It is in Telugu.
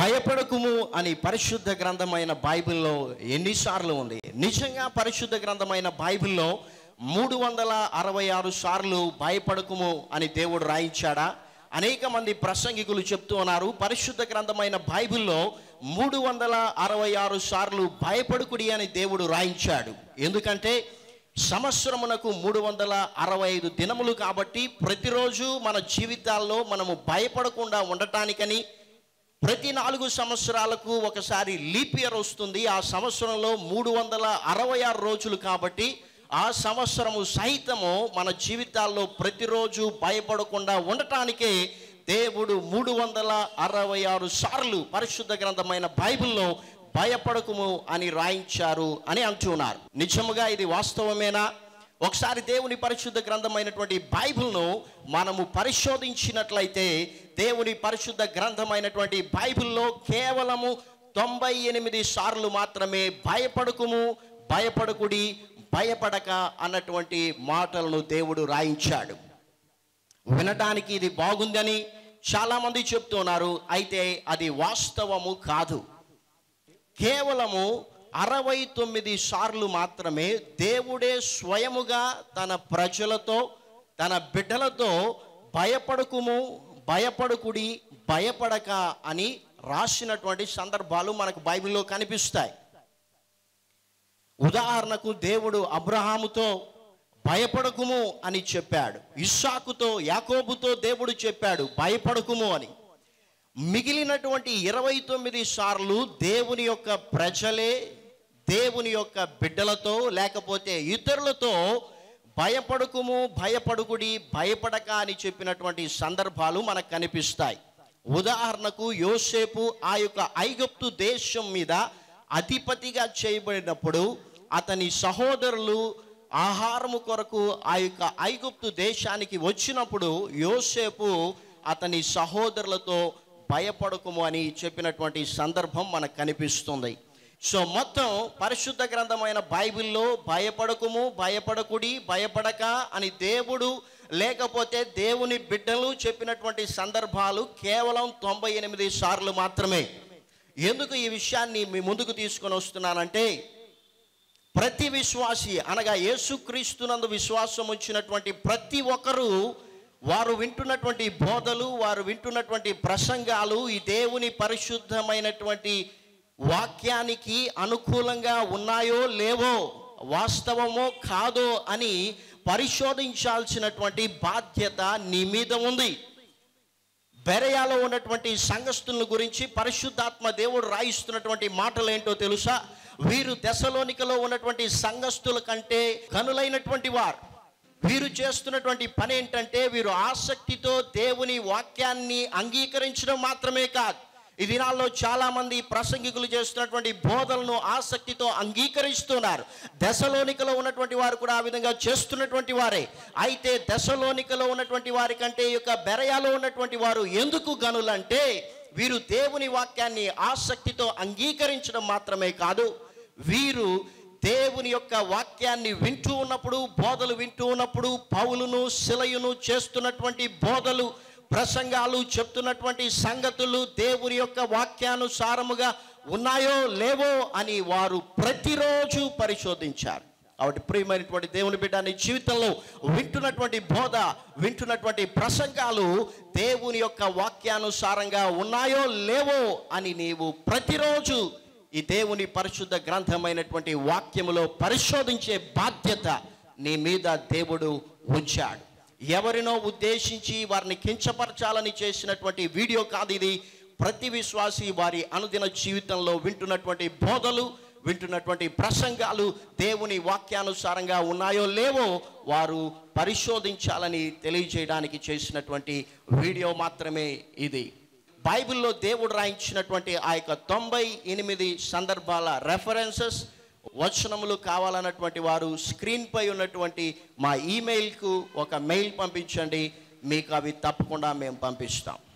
భయపడకుము అని పరిశుద్ధ గ్రంథమైన బైబిల్లో ఎన్నిసార్లు ఉంది నిజంగా పరిశుద్ధ గ్రంథమైన బైబిల్లో మూడు వందల అరవై ఆరు సార్లు భయపడకుము అని దేవుడు రాయించాడా అనేక మంది ప్రసంగికులు చెప్తూ ఉన్నారు పరిశుద్ధ గ్రంథమైన బైబిల్లో మూడు వందల అరవై ఆరు సార్లు భయపడుకుడి అని దేవుడు రాయించాడు ఎందుకంటే సంవత్సరమునకు మూడు వందల అరవై ఐదు దినములు కాబట్టి ప్రతిరోజు మన జీవితాల్లో మనము భయపడకుండా ఉండటానికని ప్రతి నాలుగు సంవత్సరాలకు ఒకసారి లీప్ ఇయర్ వస్తుంది ఆ సంవత్సరంలో మూడు వందల అరవై ఆరు రోజులు కాబట్టి ఆ సంవత్సరము సహితము మన జీవితాల్లో ప్రతిరోజు భయపడకుండా ఉండటానికే దేవుడు మూడు వందల అరవై ఆరు సార్లు పరిశుద్ధ గ్రంథమైన బైబిల్లో భయపడకుము అని రాయించారు అని అంటున్నారు నిజముగా ఇది వాస్తవమేనా ఒకసారి దేవుని పరిశుద్ధ గ్రంథమైనటువంటి బైబిల్ను మనము పరిశోధించినట్లయితే దేవుని పరిశుద్ధ గ్రంథమైనటువంటి బైబిల్లో కేవలము తొంభై ఎనిమిది సార్లు మాత్రమే భయపడకుము భయపడకుడి భయపడక అన్నటువంటి మాటలను దేవుడు రాయించాడు వినడానికి ఇది బాగుందని చాలామంది చెప్తున్నారు అయితే అది వాస్తవము కాదు కేవలము అరవై తొమ్మిది సార్లు మాత్రమే దేవుడే స్వయముగా తన ప్రజలతో తన బిడ్డలతో భయపడకుము భయపడకుడి భయపడక అని రాసినటువంటి సందర్భాలు మనకు బైబిల్లో కనిపిస్తాయి ఉదాహరణకు దేవుడు అబ్రహాముతో భయపడకుము అని చెప్పాడు ఇస్సాకుతో యాకోబుతో దేవుడు చెప్పాడు భయపడకుము అని మిగిలినటువంటి ఇరవై తొమ్మిది సార్లు దేవుని యొక్క ప్రజలే దేవుని యొక్క బిడ్డలతో లేకపోతే ఇతరులతో భయపడకుము భయపడుకుడి భయపడక అని చెప్పినటువంటి సందర్భాలు మనకు కనిపిస్తాయి ఉదాహరణకు యోసేపు ఆ యొక్క ఐగుప్తు దేశం మీద అధిపతిగా చేయబడినప్పుడు అతని సహోదరులు ఆహారము కొరకు ఆ యొక్క ఐగుప్తు దేశానికి వచ్చినప్పుడు యోసేపు అతని సహోదరులతో భయపడకుము అని చెప్పినటువంటి సందర్భం మనకు కనిపిస్తుంది సో మొత్తం పరిశుద్ధ గ్రంథమైన బైబిల్లో భయపడకుము భయపడకుడి భయపడక అని దేవుడు లేకపోతే దేవుని బిడ్డలు చెప్పినటువంటి సందర్భాలు కేవలం తొంభై ఎనిమిది సార్లు మాత్రమే ఎందుకు ఈ విషయాన్ని మీ ముందుకు తీసుకొని వస్తున్నానంటే ప్రతి విశ్వాసి అనగా యేసుక్రీస్తునందు విశ్వాసం వచ్చినటువంటి ప్రతి ఒక్కరూ వారు వింటున్నటువంటి బోధలు వారు వింటున్నటువంటి ప్రసంగాలు ఈ దేవుని పరిశుద్ధమైనటువంటి వాక్యానికి అనుకూలంగా ఉన్నాయో లేవో వాస్తవమో కాదో అని పరిశోధించాల్సినటువంటి బాధ్యత నీ మీద ఉంది బెరయాలో ఉన్నటువంటి సంఘస్థుల గురించి పరిశుద్ధాత్మ దేవుడు రాయిస్తున్నటువంటి మాటలు ఏంటో తెలుసా వీరు దశలోనికలో ఉన్నటువంటి సంఘస్థుల కంటే కనులైనటువంటి వారు వీరు చేస్తున్నటువంటి పని ఏంటంటే వీరు ఆసక్తితో దేవుని వాక్యాన్ని అంగీకరించడం మాత్రమే కాదు ఈ దినాల్లో చాలా మంది ప్రసంగికులు చేస్తున్నటువంటి బోధనలను ఆసక్తితో అంగీకరిస్తున్నారు దశలోనికలో ఉన్నటువంటి వారు కూడా ఆ విధంగా చేస్తున్నటువంటి వారే అయితే దశలోనికలో ఉన్నటువంటి వారి కంటే ఈ యొక్క బెరయాలో ఉన్నటువంటి వారు ఎందుకు గనులంటే వీరు దేవుని వాక్యాన్ని ఆసక్తితో అంగీకరించడం మాత్రమే కాదు వీరు దేవుని యొక్క వాక్యాన్ని వింటూ ఉన్నప్పుడు బోధలు వింటూ ఉన్నప్పుడు పౌలును శిలయును చేస్తున్నటువంటి బోధలు ప్రసంగాలు చెప్తున్నటువంటి సంగతులు దేవుని యొక్క వాక్యానుసారముగా ఉన్నాయో లేవో అని వారు ప్రతిరోజు పరిశోధించారు కాబట్టి ప్రియమైనటువంటి దేవుని బిడ్డ నీ జీవితంలో వింటున్నటువంటి బోధ వింటున్నటువంటి ప్రసంగాలు దేవుని యొక్క వాక్యానుసారంగా ఉన్నాయో లేవో అని నీవు ప్రతిరోజు ఈ దేవుని పరిశుద్ధ గ్రంథమైనటువంటి వాక్యములో పరిశోధించే బాధ్యత నీ మీద దేవుడు ఉంచాడు ఎవరినో ఉద్దేశించి వారిని కించపరచాలని చేసినటువంటి వీడియో కాదు ఇది ప్రతి విశ్వాసి వారి అనుదిన జీవితంలో వింటున్నటువంటి బోధలు వింటున్నటువంటి ప్రసంగాలు దేవుని వాక్యానుసారంగా ఉన్నాయో లేవో వారు పరిశోధించాలని తెలియజేయడానికి చేసినటువంటి వీడియో మాత్రమే ఇది బైబిల్లో దేవుడు రాయించినటువంటి ఆ యొక్క తొంభై ఎనిమిది సందర్భాల రెఫరెన్సెస్ వచనములు కావాలన్నటువంటి వారు స్క్రీన్పై ఉన్నటువంటి మా ఈమెయిల్కు ఒక మెయిల్ పంపించండి మీకు అవి తప్పకుండా మేము పంపిస్తాం